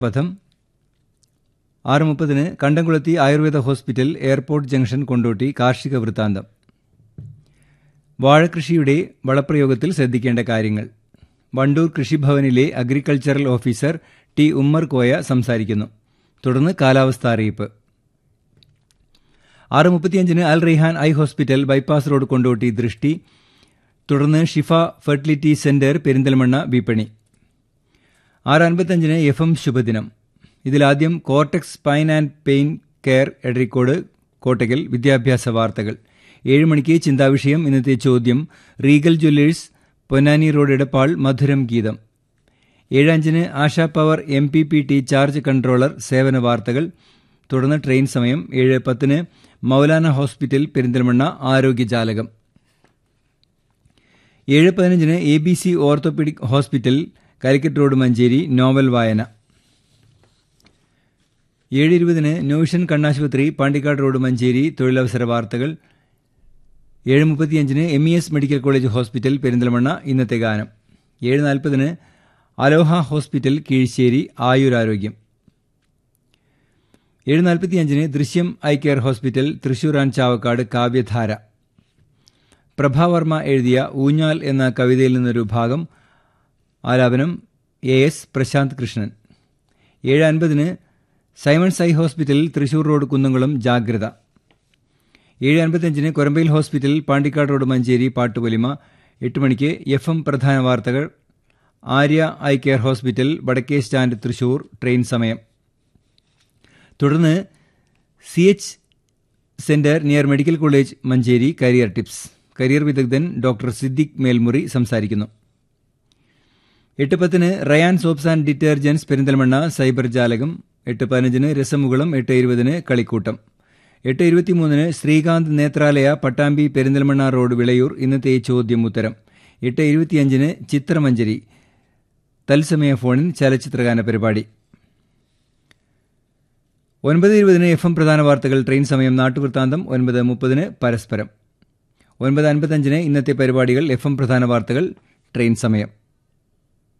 പഥം ആറ് മുപ്പതിന് കണ്ടംകുളത്തി Ayurveda hospital airport junction Kondotty കാർഷിക വൃത്താന്തം വാഴകൃഷിയുടെ വളപ്രയോഗത്തിൽ ശ്രദ്ധിക്കേണ്ട കാര്യങ്ങൾ വണ്ടൂർ കൃഷിഭവനിലെ agricultural officer T Ummer Koya സംസാരിക്കുന്നു തുടർന്ന് കാലാവസ്ഥ അറിയിപ്പ് ആറ് മുപ്പത്തിയഞ്ചിന് Al Raihan eye hospital bypass road Kondotty ദൃഷ്ടി തുടർന്ന് ഷിഫ ഫെർട്ടിലിറ്റി സെന്റർ പെരിന്തൽമണ്ണ വിപണി ആറ് അൻപത്തഞ്ചിന് എഫ് എം ശുഭദിനം ഇതിലാദ്യം cortex spine and pain care Edarikode Kottakkal വിദ്യാഭ്യാസ വാർത്തകൾ ഏഴ് മണിക്ക് ചിന്താവിഷയം ഇന്നത്തെ ചോദ്യം regal jewellers Ponnani road Edappal മധുരം ഗീതം ഏഴഞ്ചിന് Asha power M P P T charge controller സേവന വാർത്തകൾ തുടർന്ന് ട്രെയിൻ സമയം ഏഴ് പത്തിന് മൗലാന ഹോസ്പിറ്റൽ പെരിന്തൽമണ്ണ ആരോഗ്യജാലകം ഏഴ് പതിനഞ്ചിന് A B C orthopaedic hospital Calicut road Manjeri novel വായന ഏഴ് ഇരുപതിന് ന്യൂഷൻ കണ്ണാശുപത്രി പാണ്ടിക്കാട് റോഡ് മഞ്ചേരി തൊഴിലവസര വാർത്തകൾ ഏഴ് മുപ്പത്തിയഞ്ചിന് M E S medical college hospital Perinthalmanna ഇന്നത്തെ ഗാനം ഏഴ് നാൽപ്പതിന് അലോഹ ഹോസ്പിറ്റൽ കീഴ്ശ്ശേരി ആയുരാരോഗ്യം ഏഴ് നാൽപ്പത്തിയഞ്ചിന് ദൃശ്യം eye care hospital Thrissur and Chavakkad കാവ്യധാര പ്രഭാവർമ്മ എഴുതിയ ഊഞ്ഞാൽ എന്ന കവിതയിൽ നിന്നൊരു ഭാഗം ആലാപനം എ എസ് പ്രശാന്ത് കൃഷ്ണൻ ഏഴ് അൻപതിന് സൈമൺസ് ഐ ഹോസ്പിറ്റലിൽ തൃശൂർ റോഡ് കുന്നംകുളം ജാഗ്രത ഏഴ് അൻപത്തിയഞ്ചിന് കൊരമ്പയിൽ ഹോസ്പിറ്റൽ പാണ്ടിക്കാട് റോഡ് മഞ്ചേരി പാട്ടുപൊലിമ എട്ട് മണിക്ക് എഫ് എം പ്രധാന വാർത്തകൾ ആര്യ ഐ കെയർ ഹോസ്പിറ്റൽ വടക്കേ സ്റ്റാൻഡ് തൃശൂർ ട്രെയിൻ സമയം തുടർന്ന് C H centre near medical college Manjeri career tips career വിദഗ്ധൻ ഡോക്ടർ സിദ്ദിഖ് മേൽമുറി സംസാരിക്കുന്നു എട്ട് പത്തിന് Rayan soaps and detergents Perinthalmanna cyber ജാലകം എട്ട് പതിനഞ്ചിന് രസമുകുളം എട്ട് ഇരുപതിന് കളിക്കൂട്ടം എട്ട് ഇരുപത്തിമൂന്നിന് ശ്രീകാന്ത് നേത്രാലയ പട്ടാമ്പി പെരിന്തൽമണ്ണ റോഡ് വിളയൂർ ഇന്നത്തെ ചോദ്യം ഉത്തരം എട്ട് ഇരുപത്തിയഞ്ചിന് ചിത്രമഞ്ജരി തത്സമയ ഫോണിൻ ചലച്ചിത്രഗാന പരിപാടി ഒൻപത് ഇരുപതിന് എഫ് എം പ്രധാന വാർത്തകൾ ട്രെയിൻ സമയം നാട്ടുവൃത്താന്തം ഒൻപത് മുപ്പതിന് പരസ്പരം ഒൻപത് അൻപത്തഞ്ചിന് ഇന്നത്തെ പരിപാടികൾ എഫ് എം പ്രധാന വാർത്തകൾ ട്രെയിൻ സമയം